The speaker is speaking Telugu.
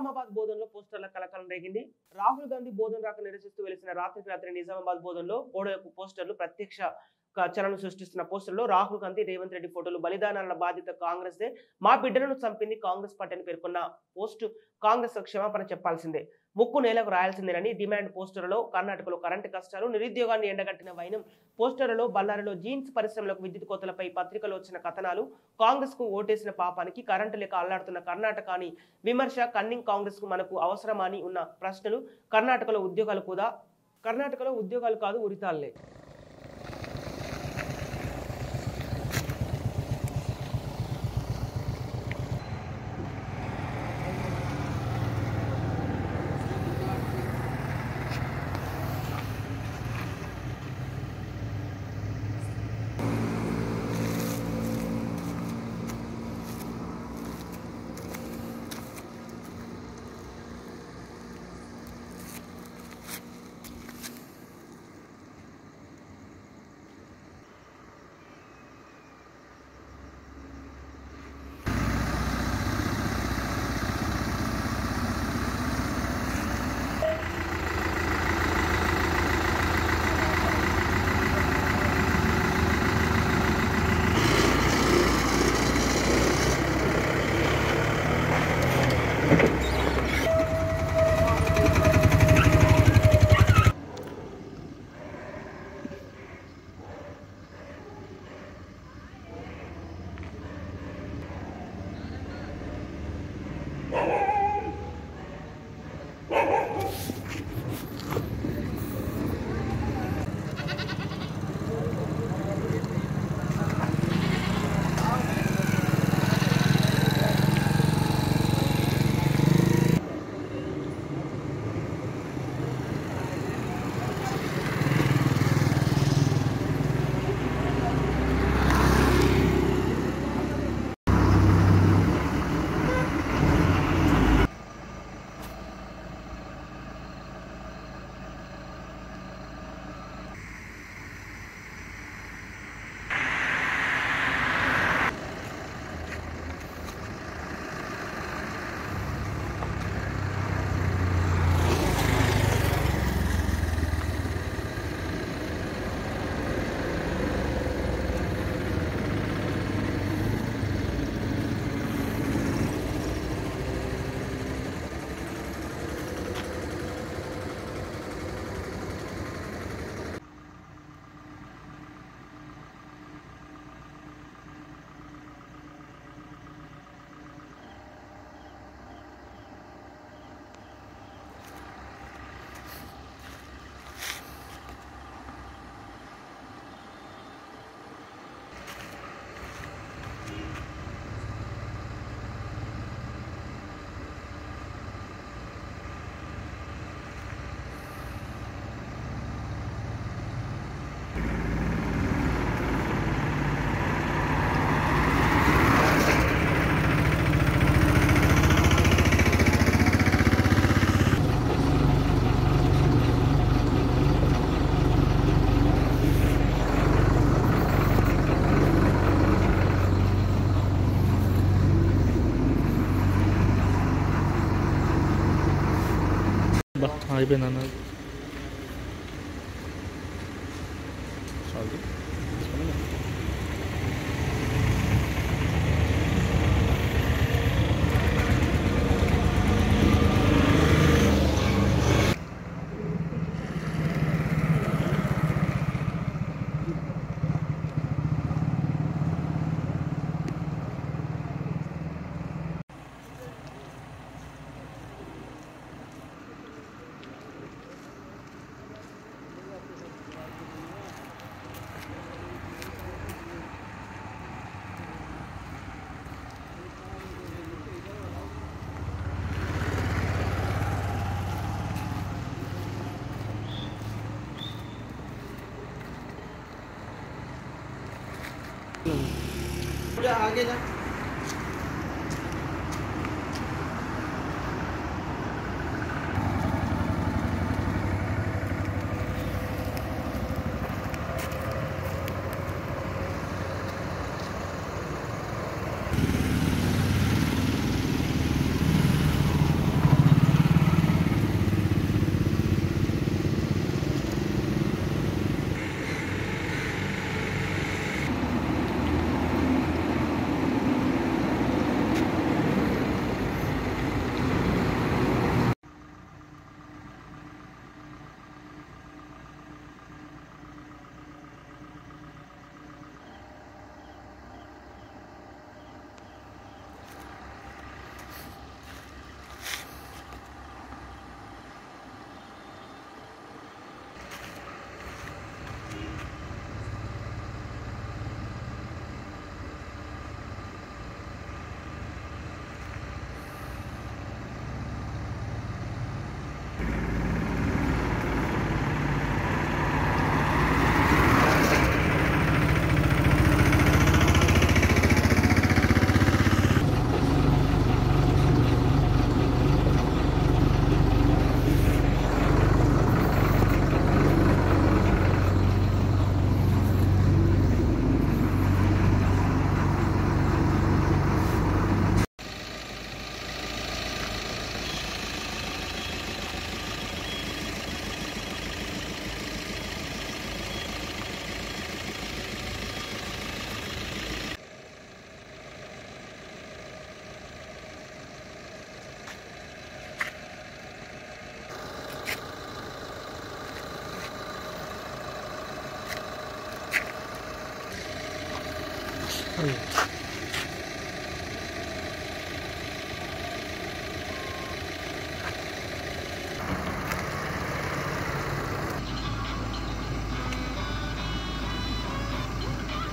నిజామాబాద్ బోధనలో పోస్టర్ల కలకలం రేగింది రాహుల్ గాంధీ బోధన రాక నిరసిస్తూ వెలిసిన రాత్రికి రాత్రి నిజామాబాద్ బోధనలో గోడలకు పోస్టర్లు ప్రత్యక్ష క- చలనం సృష్టిస్తున్న పోస్టర్లో రాహుల్ గాంధీ రేవంత్ రెడ్డి ఫోటోలు బలిదానాల బాధ్యత కాంగ్రెస్ దే మా బిడ్డలను చంపింది కాంగ్రెస్ పార్టీ అని పేర్కొన్న పోస్టు కాంగ్రెస్ క్షమాపణ చెప్పాల్సిందే ముక్కు నేలకు రాయాల్సిందేనని డిమాండ్ పోస్టర్లలో కర్ణాటకలో కరెంటు కష్టాలు నిరుద్యోగాన్ని ఎండగట్టిన వైనం పోస్టర్లలో బళ్ళారిలో జీన్స్ పరిశ్రమలకు విద్యుత్ కోతలపై పత్రికలో వచ్చిన కథనాలు కాంగ్రెస్ కు ఓటేసిన పాపానికి కరెంటు లేక అల్లాడుతున్న కర్ణాటక అని విమర్శ కన్నింగ్ కాంగ్రెస్ కు మనకు అవసరమా అని ఉన్న ప్రశ్నలు కర్ణాటకలో ఉద్యోగాలు కూడా కర్ణాటకలో ఉద్యోగాలు కాదు ఉరితాళ్లే బా అయిపోయింది అన్న చాలు आगे जा అది